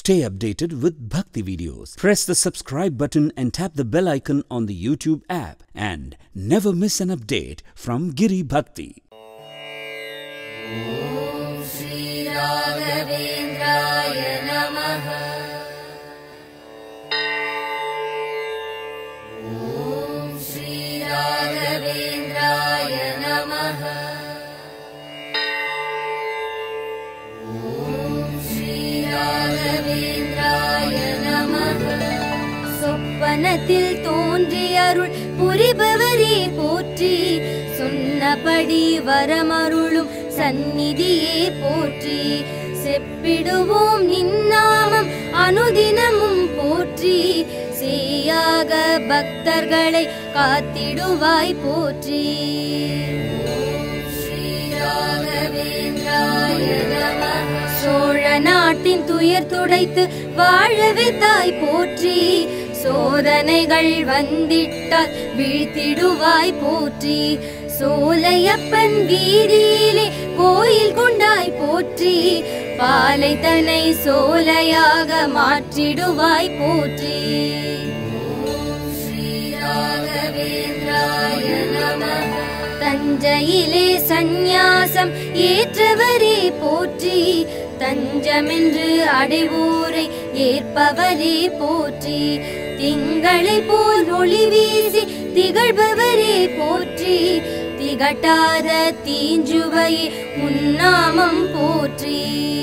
Stay updated with Bhakti videos. Press the subscribe button and tap the bell icon on the YouTube app and never miss an update from Giri Bhakti. श्रीराघवेन्द्राय नमः ॐ श्रीराघवेन्द्राय नमः ॐ श्रीराघवेन्द्राय नमः சொப்பனத்தில் தோன்றி அருள் புரிபவரே போற்றி சொன்னபடி வரமருளும் சந்நிதியே போற்றி செப்பிடுவோம் நின்னாமம் அனுதினமும் போற்றி சேயாக பக்தர்களை காத்திடுவாய் போற்றி ஸ்ரீராகவேந்திராய நமः சோழ நாட்டின் துயர் துடைத்து வாழவே தாய் போற்றி சோதனைகள் வந்திட்டால் வீழ்த்திடுவாய் போற்றி சோலையப்பன் வீதியிலே கோயில் கொண்டாய் போற்றி பாலை தன்னை சோலையாக மாற்றிடுவாய் போற்றி ஸ்ரீராகவேந்திராய நமः தஞ்சையிலே சந்நியாசம் ஏற்றவரே போற்றி தஞ்சமென்று அடைவோரை ஏற்பவரே போற்றி திங்களை போல் ஒளி வீசி திகழ்பவரே போற்றி திகட்டாத தீஞ்சுவையே உன்னாமம் போற்றி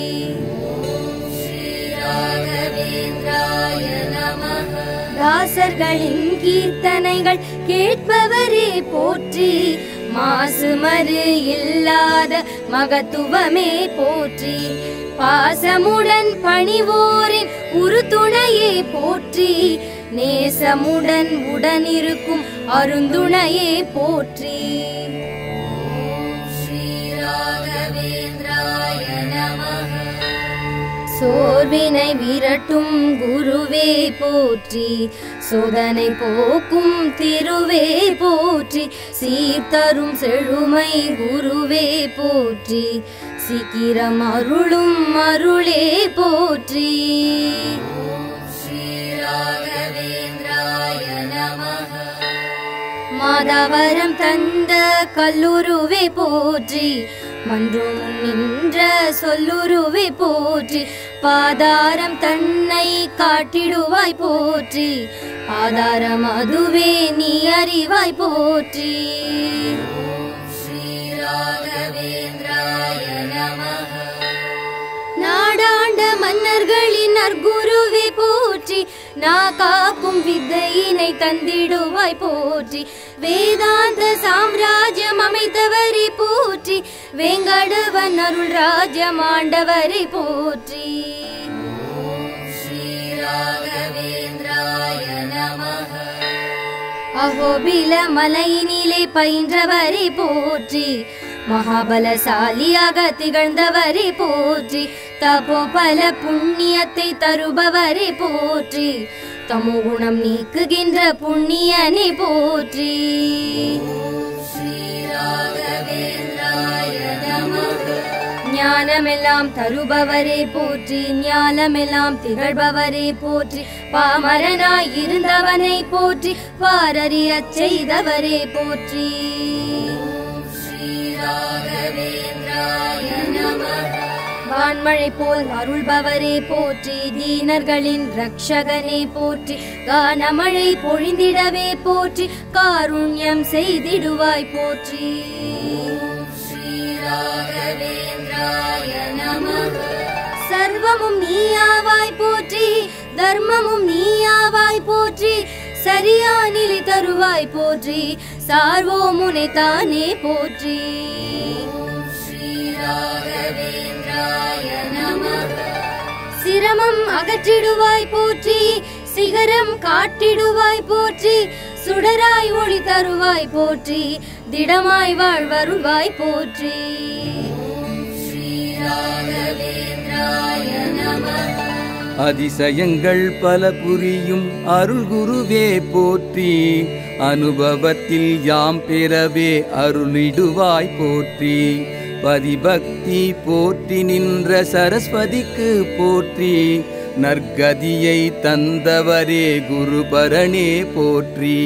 ஸ்ரீராகவேந்திராய நமः தாசர்களின் கீர்த்தனைகள் கேட்பவரே போற்றி மாசுமறு இல்லாத மகத்துவமே போற்றி பாசமுடன் பணிவோரின் உறுதுணையே போற்றி நேசமுடன் உடனிருக்கும் அருந்துணையே போற்றி ஸ்ரீராகவேந்திராய நமः சோர்வினை விரட்டும் குருவே போற்றி சோதனை போக்கும் திருவே போற்றி சீர்தரும் செழுமை குருவே போற்றி சீக்கிரம் அருளும் அருளே போற்றி ஸ்ரீராகவேந்திராய நமः மாதாவரம் தந்த கல்லுருவே போற்றி மன்றும் நின்ற சொல்லுருவே போற்றி பாதாரம் தன்னை காட்டிடுவாய் போற்றி ஆதாரம் அதுவே நீ அறிவாய் போற்றி ஸ்ரீராகவேந்திராய நமः நாடாண்ட மன்னர்களின் நற்குருவே போற்றி நா காக்கும் வித்தையினை தந்திடுவாய் போற்றி வேதாந்த சாம்ராஜ்யம் அமைத்தவரை போற்றி வேங்கடவன் அருள் ராஜ்யம் ஆண்டவரை போற்றி ஸ்ரீராகவேந்திராய நமः அகோபில மலையினிலே பயின்றவரை போற்றி மகாபலசாலியாக திகழ்ந்தவரை போற்றி தபோபல புண்ணியத்தை தருபவரை போற்றி தமோ குணம் நீக்குகின்ற புண்ணியனை போற்றி ஸ்ரீராகவேந்திராய நமः ஞானமெல்லாம் தருபவரே போற்றி ஞானமெல்லாம் திகழ்பவரே போற்றி பாமரனாய் இருந்தவனை போற்றி பாரறியச் செய்தவரே போற்றி ஸ்ரீராகவேந்திராய நமः வான்மழை போல் அருள்பவரே போற்றி தீனர்களின் ரக்ஷகனே போற்றி கானமழை பொழிந்திடவே போற்றி காருண்யம் செய்திடுவாய் போற்றி ஸ்ரீராகவேந்திராய நமः சர்வமும் நீயாவாய் போற்றி தர்மமும் நீயாவாய் போற்றி சரியா நிலை தருவாய் போற்றி சார்வோம் உனை தானே போற்றி ஸ்ரீராகவேந்திராய நமः சிரமம் அகற்றிடுவாய் போற்றி சிகரம் காட்டிடுவாய் போற்றி சுடராய் ஒளி தருவாய் போற்றி திடமாய் வாழ்வருள்வாய் போற்றி ஸ்ரீராகவேந்திராய நமः அதிசயங்கள் பல புரியும் அருள் குருவே போற்றி அனுபவத்தில் யாம் பெறவே அருளிடுவாய் போற்றி பதிபக்தி போற்றி நின்ற சரஸ்வதிக்கு போற்றி நற்கதியை தந்தவரே குருபரனே போற்றி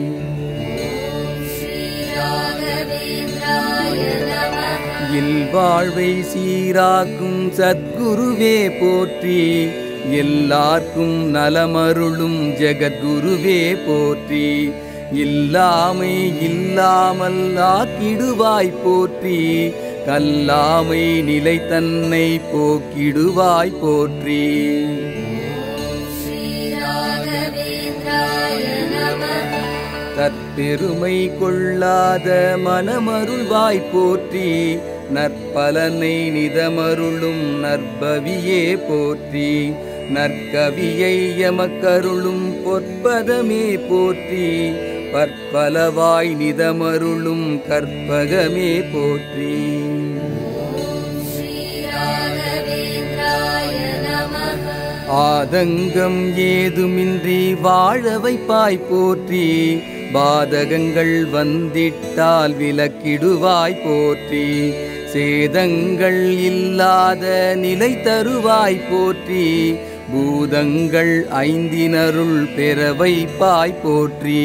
இல்வாழ்வை சீராக்கும் சத்குருவே போற்றி எல்லார்க்கும் நலமருளும் ஜெகத்குருவே போற்றி இல்லாமை இல்லாமல் ஆக்கிடுவாய் போற்றி கல்லாமை நிலை தன்னை போக்கிடுவாய் போற்றி தற்பெருமை கொள்ளாத மனமருள்வாய் போற்றி நற்பலனை நிதமருளும் நற்பவியே போற்றி நற்கவியை எமக்கருளும் பொற்பதமே போற்றி பற்பலவாய் நிதமருளும் கற்பகமே போற்றி ஆதங்கம் ஏதுமின்றி வாழ வைப்பாய் போற்றி பாதகங்கள் வந்திட்டால் விலக்கிடுவாய் போற்றி சேதங்கள் இல்லாத நிலை தருவாய் போற்றி பூதங்கள் ஐந்தினருள் பெற வைப்பாய் போற்றி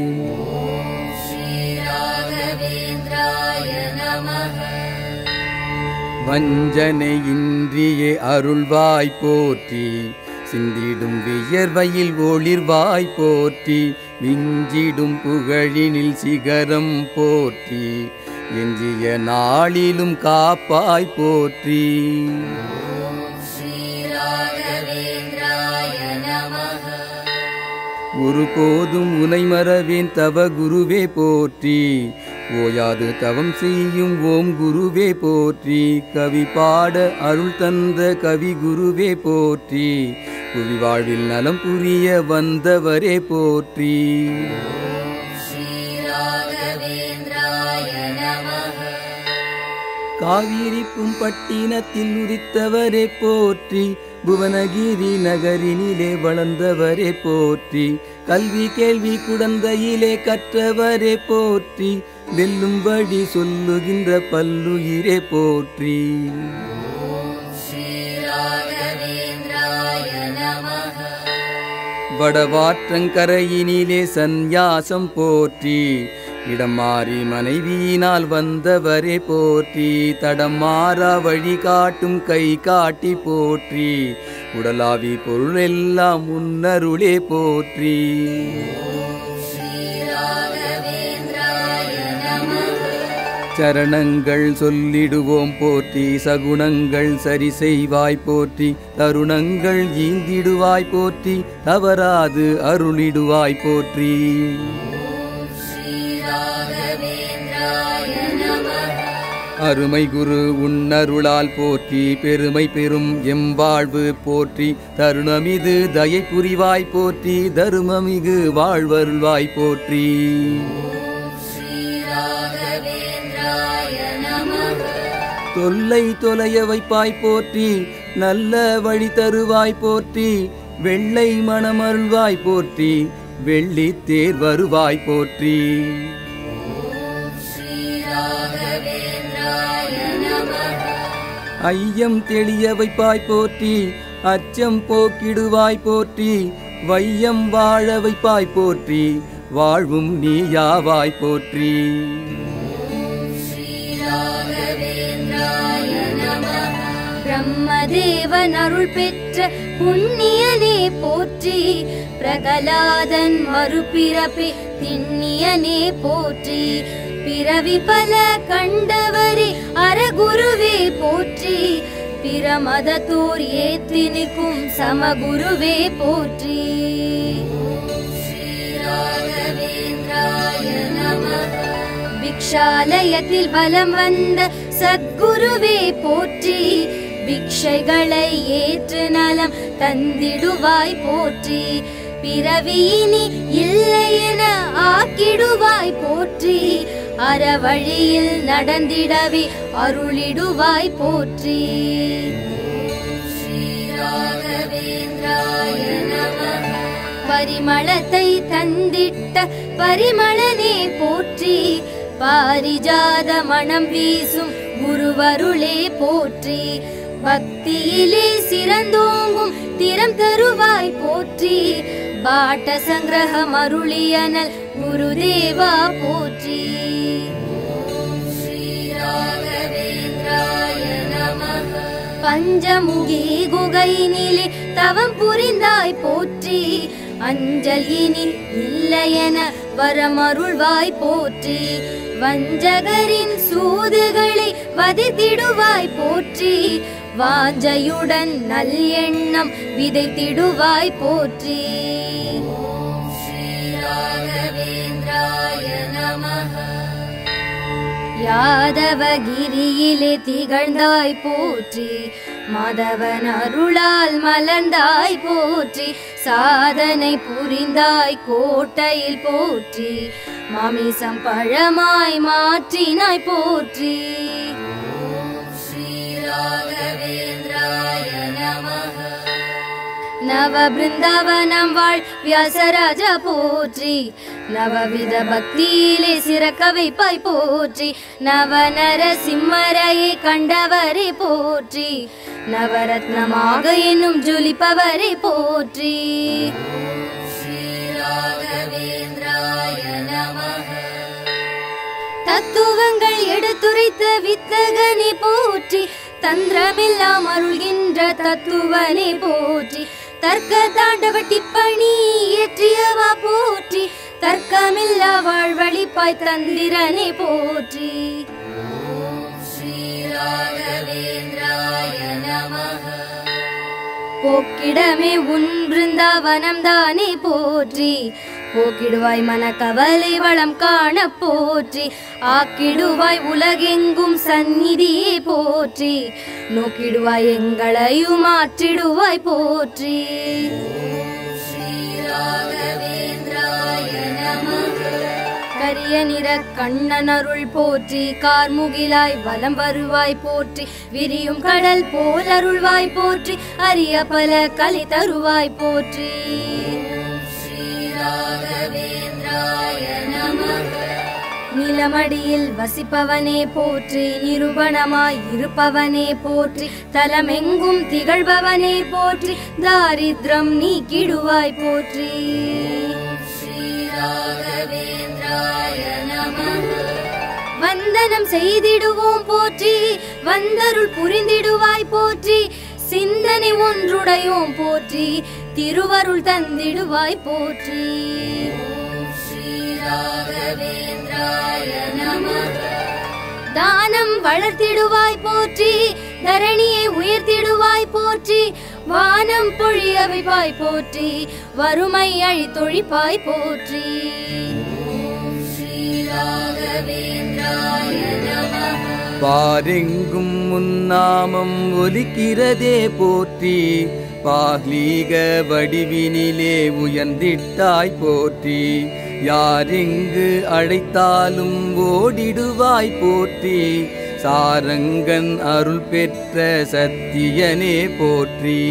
வஞ்சனையின்றியே அருள்வாய் போற்றி சிந்திடும் வியர்வையில் ஒளிர்வாய் போற்றி விஞ்சிடும் புகழினில் சிகரம் போற்றி எஞ்சிய நாளிலும் காப்பாய் போற்றி ஒருபோதும் உனை மறவேன் தவ குருவே போற்றி ஓயாது தவம் செய்யும் ஓம் குருவே போற்றி கவி பாட அருள் தந்த கவி குருவே போற்றி புவி வாழ்வில் நலம் புரிய வந்தவரே போற்றி காவிரிப்பும் பட்டினத்தில் உதித்தவரே போற்றி புவனகிரி நகரினிலே வளர்ந்தவரே போற்றி கல்வி கேள்வி குடந்தையிலே கற்றவரே போற்றி வெல்லும்படி சொல்லுகின்ற பல்லுயிரே போற்றி வடவாற்றங்கரையினிலே சந்நியாசம் போற்றி இடம் மாறி மனைவியினால் வந்தவரே போற்றி தடம் மாறா வழி காட்டும் கை காட்டி போற்றி உடலாவி பொருளெல்லாம் முன்னருளே போற்றி சரணங்கள் சொல்லிடுவோம் போற்றி சகுணங்கள் சரி செய்வாய் போற்றி தருணங்கள் ஈந்திடுவாய் போற்றி தவறாது அருளிடுவாய் போற்றி அருமை குரு உன்னருளால் போற்றி பெருமை பெறும் எம்வாழ்வு போற்றி தருணமிது தயை புரிவாய் போற்றி தருமமிகு வாழ்வருள்வாய் போற்றி தொல்லை தொலைய வைப்பாய் போற்றி நல்ல வழி தருவாய் போற்றி வெள்ளை மணமருள்வாய் போற்றி வெள்ளி தேர் வருவாய் போற்றி ஐயம் தெளிய வைப்பாய் போற்றி அச்சம் போக்கிடுவாய் போற்றி வையம் வாழ வைப்பாய் போற்றி வாழ்வும் நீயாவாய் போற்றி பிரம்மதேவன் அருள் பெற்ற புண்ணியனே போற்றி பிரகலாதன் மறுபிறப்பே திண்ணியனே போற்றி பிறவி பல கண்டவரே அரகுருவே போற்றி பிரமதத்தூர் ஏற்றி நிற்கும் சமகுருவே போற்றி பிக்ஷாலயத்தில் பலம் வந்த சத்குருவே போற்றி பிக்ஷைகளை ஏற்று நலம் தந்திடுவாய் போற்றி பிறவியினி இல்லை என ஆக்கிடுவாய் போற்றி அறவழியில் நடந்திடவே அருளிடுவாய் போற்றி பரிமளத்தை தந்திட்ட பரிமளனே போற்றி பாரிஜாத மணம் வீசும் குருவருளே போற்றி பக்தியிலே சிறந்தோங்கும் திறம் தருவாய் போற்றி பாட்ட சங்கிரகம் அருளியனல் குருதேவா போற்றி பஞ்சமுகி குகையினிலே தவம் புரிந்தாய் போற்றி அஞ்சல் இனி இல்லையென வரமருள்வாய் போற்றி வஞ்சகரின் சூதுகளை வதித்திடுவாய் போற்றி வாஞ்சையுடன் நல் எண்ணம் விதைத்திடுவாய் போற்றி யாதவகிரியிலே திகழ்ந்தாய் போற்றி மாதவன் அருளால் மலர்ந்தாய் போற்றி சாதனை புரிந்தாய் கோட்டையில் போற்றி மாமிசம் பழமாய் மாற்றினாய் போற்றி நவ பிருந்தாவனம் வாழ் வியாசராஜா போற்றி நவவித பக்தியிலே சிறக்க வைப்பாய் போற்றி நவநர சிம்மரையை கண்டவரே போற்றி நவரத்னமாக என்னும் ஜொலிப்பவரே போற்றி தத்துவங்கள் எடுத்துரைத்த வித்தகனே போற்றி தந்திரமெல்லாம் அருள்கின்ற தத்துவனே போற்றி தர்க்க தாண்டவ டிப்பணி இயற்றியவா போற்றி தர்க்கமில்லா வாழ்வழிப்பாய் தந்திரனே போற்றி போக்கிடமே உன் பிருந்தாவனம் தானே போற்றி போக்கிடுவாய் மன கவலை வளம் காண போற்றி ஆக்கிடுவாய் உலகெங்கும் சந்நிதியே போற்றி நோக்கிடுவாய் எங்களையும் மாற்றிடுவாய் போற்றி கரிய நிற கண்ணன் அருள் போற்றி கார்முகிலாய் வலம் வருவாய் போற்றி விரியும் கடல் போல் அருள்வாய் போற்றி அரிய பல கலை தருவாய் போற்றி நிலமடியில் வசிப்பவனே போற்றி நிருபணமாய் இருப்பவனே போற்றி தலமெங்கும் திகழ்பவனே போற்றி தாரித்ரம் நீக்கிடுவாய் போற்றி வந்தனம் செய்திடுவோம் போற்றி வந்தருள் புரிந்திடுவாய் போற்றி சிந்தனை ஒன்றுடையோம் போற்றி திருவருள் தந்திடுவாய் போற்றி தானம் வளர்த்திடுவாய் போற்றி தரணியை உயர்த்திடுவாய் போற்றி வானம் பொழிய வைப்பாய் போற்றி வறுமை அழித்தொழிப்பாய் போற்றி பாரெங்கும் முன்னாமம் ஒலிக்கிறதே போற்றி பாக்லீக வடிவினிலே உயர்ந்திட்டாய் போற்றி யாரெங்கு அழைத்தாலும் ஓடிடுவாய் போற்றி சாரங்கன் அருள் பெற்ற சத்தியனே போற்றி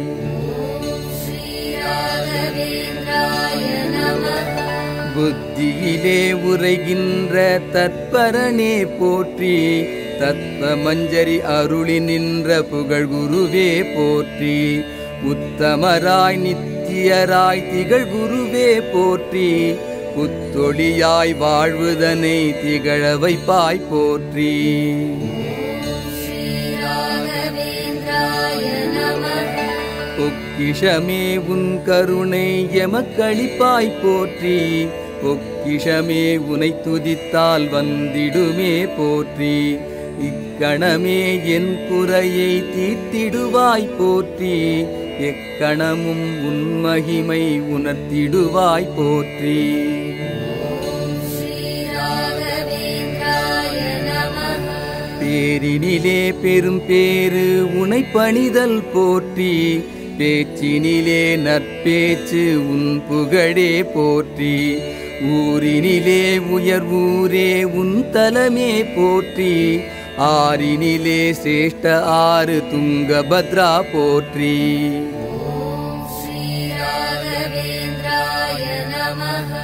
புத்தியிலே உரைகின்ற தற்பரனே போற்றி தத்வ மஞ்சரி அருளி நின்ற புகழ் குருவே போற்றி உத்தமராய் நித்தியராய் திகழ் குருவே போற்றி புத்தொழியாய் வாழ்வுதனை திகழ வைப்பாய் போற்றி பொக்கிஷமே உன் கருணை எமக்களிப்பாய் போற்றி பொக்கிஷமே உனை துதித்தால் வந்திடுமே போற்றி இக்கணமே என் குறையை தீர்த்திடுவாய் போற்றி எக்கணமும் உன் மகிமை உணர்த்திடுவாய் போற்றி பேரினிலே பெரும் பேரு உனை பணிதல் போற்றி பேச்சினிலே நற்பேச்சு உன் புகழே போற்றி ஊரினிலே உயர் ஊரே உன் தலமே போற்றி ஆரினிலே சேஷ்ட ஆறு துங்கபத்ரா போற்றி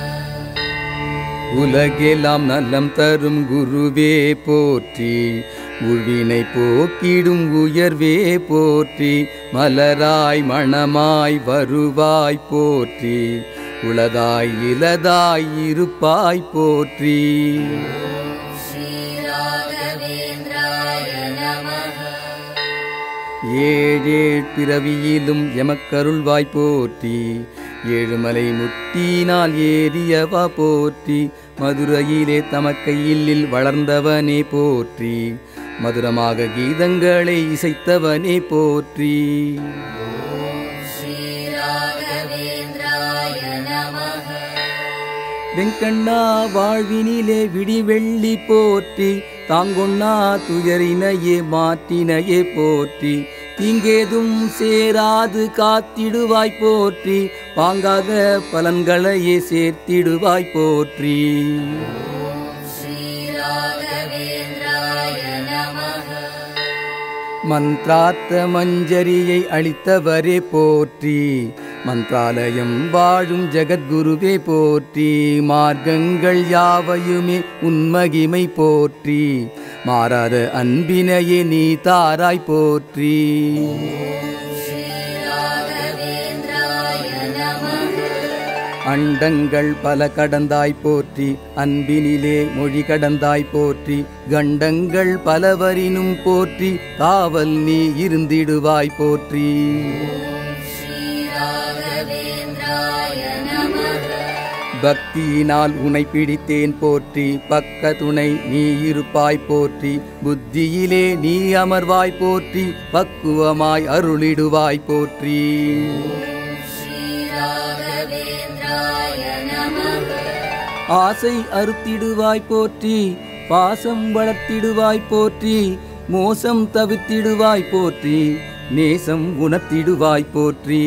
உலகெல்லாம் நலம் தரும் குருவே போற்றி உழ்வினை போக்கிடும் உயர்வே போற்றி மலராய் மணமாய் வருவாய் போற்றி உளதாய் இலதாய் இருப்பாய் போற்றி ஏழேழ் பிறவியிலும் எமக்கருள்வாய் போற்றி ஏழுமலை முட்டினால் ஏறியவா போற்றி மதுரையிலே தமக்கையில்லில் வளர்ந்தவனே போற்றி மதுரமாக கீதங்களை இசைத்தவனே போற்றி வெங்கண்ணா வாழ்வினிலே விடிவெள்ளி போற்றி தாங்கொண்ணா துயரினையே மாற்றினையே போற்றி தீங்கேதும் சேராது காத்திடுவாய் போற்றி பாங்காக பலன்களையே சேர்த்திடுவாய் போற்றி மந்த்ரார்த்த மஞ்சரியை அளித்தவரே போற்றி மந்த்ராலயம் வாழும் ஜெகத்குருவே போற்றி மார்க்கங்கள் யாவையுமே உன்மகிமை போற்றி மாறாத அன்பினையே நீ தாராய் போற்றி அண்டங்கள் பல கடந்தாய் போற்றி அன்பினிலே மொழி கடந்தாய் போற்றி கண்டங்கள் பலவரினும் போற்றி காவல் நீ இருந்திடுவாய் போற்றி பக்தியினால் உனை பிடித்தேன் போற்றி பக்க துணை நீ இருப்பாய் போற்றி புத்தியிலே நீ அமர்வாய் போற்றி பக்குவமாய் அருளிடுவாய் போற்றி ஆசை அறுத்திடுவாய் போற்றி பாசம் வளர்த்திடுவாய் போற்றி மோசம் தவிர்த்திடுவாய் போற்றி நேசம் உணர்த்திடுவாய் போற்றி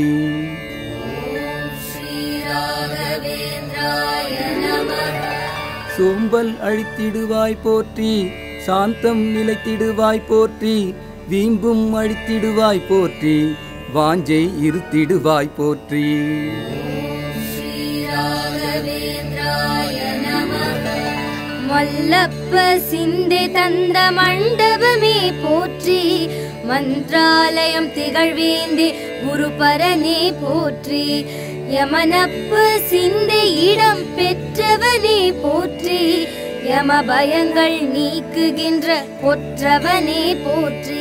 சோம்பல் அழித்திடுவாய் போற்றி சாந்தம் நிலைத்திடுவாய் போற்றி வீம்பும் அழித்திடுவாய் போற்றி வாஞ்சை இருத்திடுவாய் போற்றி மல்லப்ப சிந்தை தந்த மண்டபமே போற்றி மந்த்ராலயம் திகழ்வேந்தே குருபரனே போற்றி யமனப்பு சிந்தை இடம் பெற்றவனே போற்றி யம பயங்கள் நீக்குகின்ற பொற்றவனே போற்றி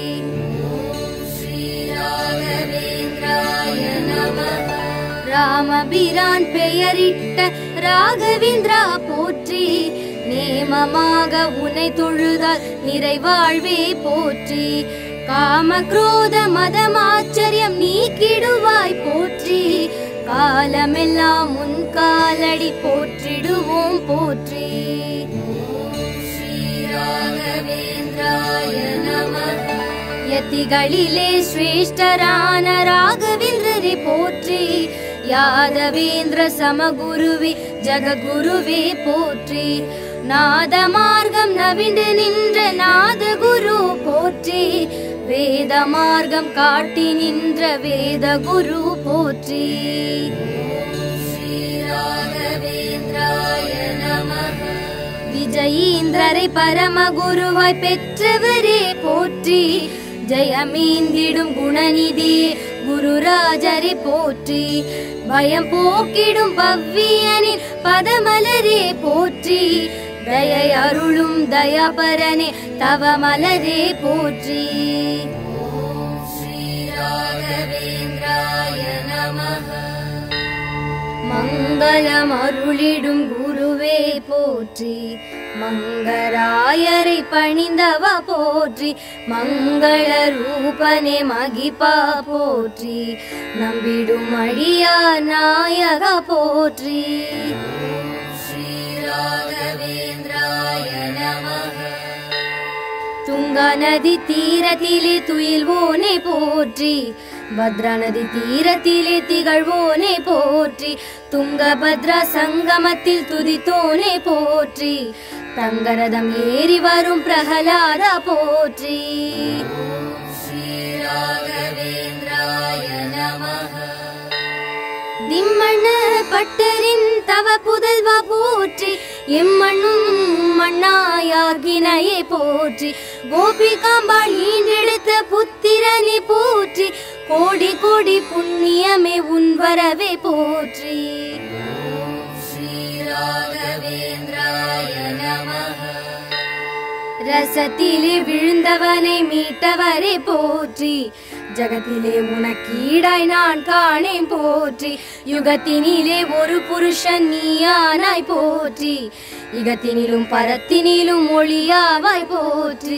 ராமபிரான் பெயரிட்ட ராகவேந்திரா போற்றி நேமமாக உனை தொழுதால் நிறைவாழ்வே போற்றி காம குரோத மதமாச்சரியம் நீக்கிடுவாய் போற்றி காலமெல்லாம் உன் காலடி போற்றிடுவோம் போற்றி யதிகளிலே சிரேஷ்டரான ராகவேந்திரரை போற்றி யாதவேந்திர சமகுருவே ஜககுருவே போற்றி நாத மார்க்கம் நவிண்டு நின்ற நாத குரு போற்றி வேத மார்க்கம் காட்டி நின்ற வேத குரு போற்றி விஜயீந்திரரை பரமகுருவாய் பெற்றவரே போற்றி ஜெயமீந்திடும் குணநிதியே குருராஜரை போற்றி பயம் போக்கிடும் பவ்வியனின் பதமலரே போற்றி தயை அருளும் தயாபரனே தவமலரே போற்றி மங்களம் அருளிடும் குருவே போற்றி மங்கராயரை பணிந்தவ போற்றி மங்கள ரூபனே மகிப்பா போற்றி நம்பிடும் அடியா நாயக போற்றி துங்கா நதி தீரத்திலே துயில்வோனே போற்றி பத்ரா நதி தீரத்திலே திகழ்வோனே போற்றி துங்கபத்ரா சங்கமத்தில் துதித்தோனே போற்றி தங்கரதம் ஏறி வரும் பிரகலாதா போற்றி திம்மண்ண பட்டரின் தவ புதல்வா போற்றி எம்மண்ணும் மண்ணாயாகினையே போற்றி கோபிகாம்பாள் ஈன்றெடுத்த புத்திரனே போற்றி கோடி கோடி புண்ணியமே உன் வரவே போற்றி ரசத்திலே விழுந்தவனை மீட்டவரே போற்றி ஜகத்திலே உனக்கீடாய் நான் காணேன் போற்றி யுகத்தினிலே ஒரு புருஷன் நீயானாய் போற்றி யுகத்தினிலும் பரத்தினிலும் ஒளியாவாய் போற்றி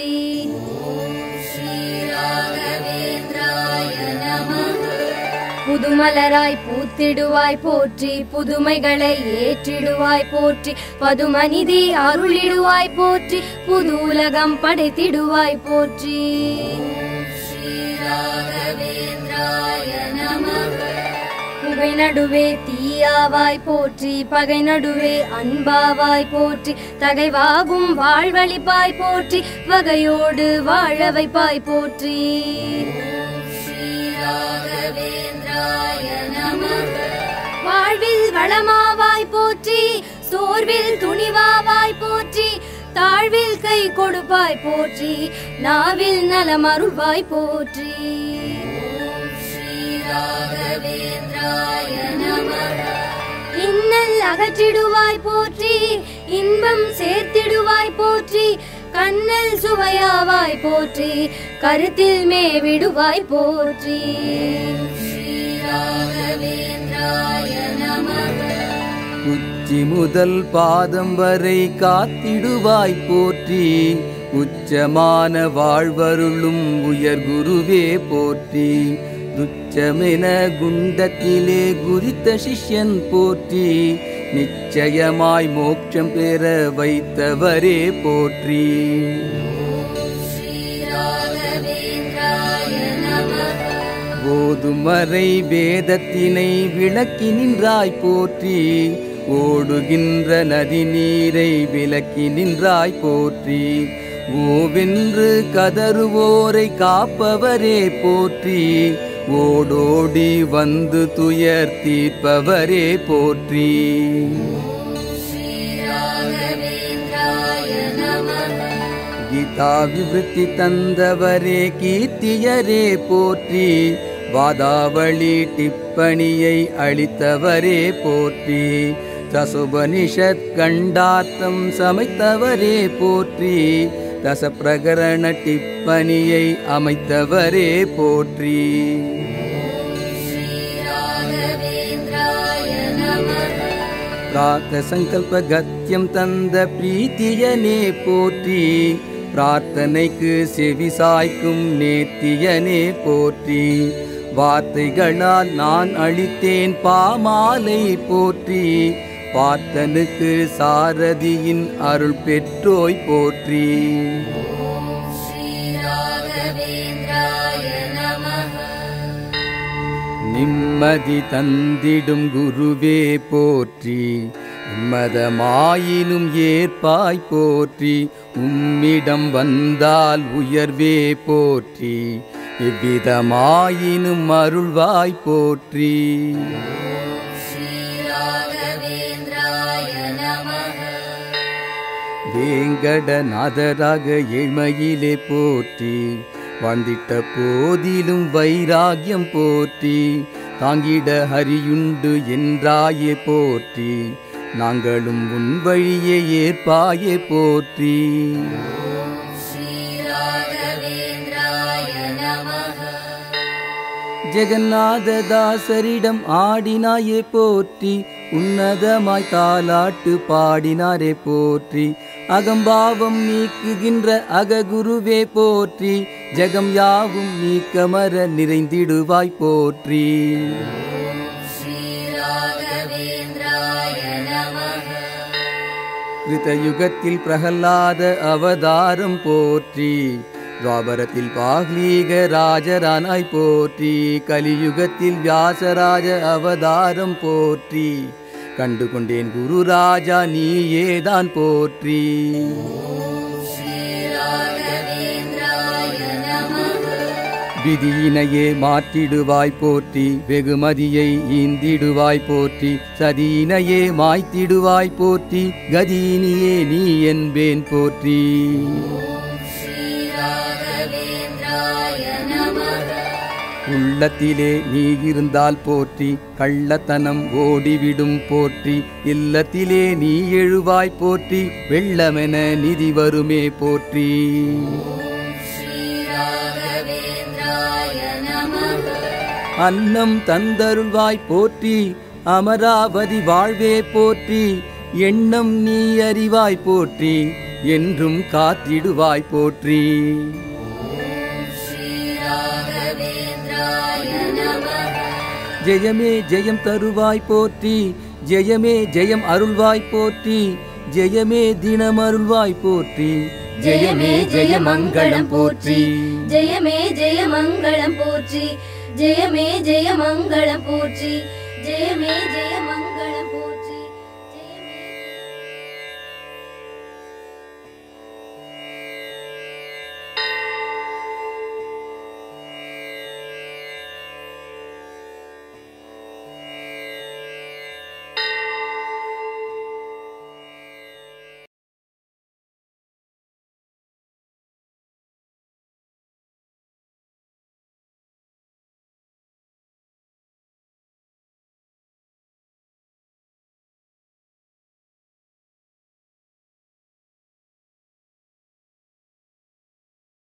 புதுமலராய் பூத்திடுவாய் போற்றி புதுமைகளை ஏற்றிடுவாய் போற்றி பதுமனிதி அருளிடுவாய் போற்றி புது உலகம் படைத்திடுவாய் போற்றி புகை நடுவே தீயாவாய் போற்றி பகை நடுவே அன்பாவாய் போற்றி தகைவாகும் வாழ்வழிப்பாய் போற்றி வகையோடு வாழ வைப்பாய் போற்றி வாழ்வில் வளமாவாய் போற்றி சோர்வில் துணிவாவாய் போற்றி தாழ்வில் கை கொடுப்பாய் போற்றி நாவில் நலமருள்வாய் போற்றி இன்னல் அகற்றிடுவாய் போற்றி இன்பம் சேர்த்திடுவாய் போற்றி கண்ணல் சுவையாவாய் போற்றி கருத்தில் மேவிடுவாய் போற்றி உச்சி முதல் பாதம் வரை காத்திடுவாய் போற்றி உச்சமான வாழ்வருளும் உயர் குருவே போற்றி துச்சமென குண்டத்திலே குறித்த சிஷ்யன் போற்றி நிச்சயமாய் மோட்சம் பெற வைத்தவரே போற்றி ஓதுமறை வேதத்தினை விளக்கி நின்றாய் போற்றி ஓடுகின்ற நதி நீரை விலக்கி நின்றாய் போற்றி ஓவென்று கதறுவோரை காப்பவரே போற்றி ஓடோடி வந்து துயர் தீர்ப்பவரே போற்றி கீதா விவருத்தி தந்தவரே கீர்த்தியரே போற்றி வாதாவளி டிப்பணியை அளித்தவரே போற்றி தசுபனிஷத் கண்டார்த்தம் சமைத்தவரே போற்றி தசப்பிரகரண டிப்பணியை அமைத்தவரே போற்றி பிரார்த்த சங்கல்ப கத்தியம் தந்த பிரீத்தியனே போற்றி பிரார்த்தனைக்கு செவி சாய்க்கும் நேத்தியனே போற்றி வார்த்தைகளால் நான் அளித்தேன் பாமாலை போற்றி பார்த்தனுக்கு சாரதியின் அருள் பெற்றோய் போற்றி நிம்மதி தந்திடும் குருவே போற்றி மதமாயினும் ஏற்பாய் போற்றி உம்மிடம் வந்தால் உயர்வே போற்றி எவ்விதமாயினும் அருள்வாய் போற்றி வேங்கடநாதராக ஏழ்மையிலே போற்றி வாழ்ந்திட்ட போதிலும் வைராகியம் போற்றி தாங்கிட ஹரியுண்டு என்றாயே போற்றி நாங்களும் உன் வழியே ஏற்பாயே போற்றி ஜெகநாததாசரிடம் ஆடினாயே போற்றி உன்னதமாய் தாலாட்டு பாடினாரே போற்றி அகம்பாவம் நீக்குகின்ற அககுருவே போற்றி ஜெகம் யாவும் நீக்கமர நிறைந்திடுவாய் போற்றி கிருதயுகத்தில் பிரகலாத அவதாரம் போற்றி துவாபரத்தில் பாக்லீக ராஜரானாய் போற்றி கலியுகத்தில் வியாசராஜ அவதாரம் போற்றி கண்டு கொண்டேன் குரு ராஜா நீயேதான் போற்றி விதியினையே மாற்றிடுவாய் போற்றி வெகுமதியை ஈந்திடுவாய் போற்றி சதியினையே மாய்த்திடுவாய் போற்றி கதியினியே நீ என்பேன் போற்றி ஸ்ரீராகவேந்திராய நமக உள்ளத்திலே நீ இருந்தால் போற்றி கள்ளத்தனம் ஓடிவிடும் போற்றி இல்லத்திலே நீ எழுவாய் போற்றி வெள்ளமென நிதி வருமே போற்றி ஸ்ரீராகவேந்திராய நமக அன்னம் தந்தருள்வாய் போற்றி அமராவதி வாழ்வே போற்றி எண்ணம் நீ அறிவாய் போற்றி என்றும் காத்திடுவாய் போற்றி ஸ்ரீராகவேந்திராய நமக ஜெயமே ஜெயம் தருவாய் போற்றி ஜெயமே ஜெயம் அருள்வாய் போற்றி ஜெயமே தினம் அருள்வாய் போற்றி ஜெயமே ஜெய மங்களம் போற்றி ஜெயமே ஜெய மங்களம் போற்றி ஜெயமே ஜெய மங்களம் போற்றி ஜெயமே ஜெய மங்களம்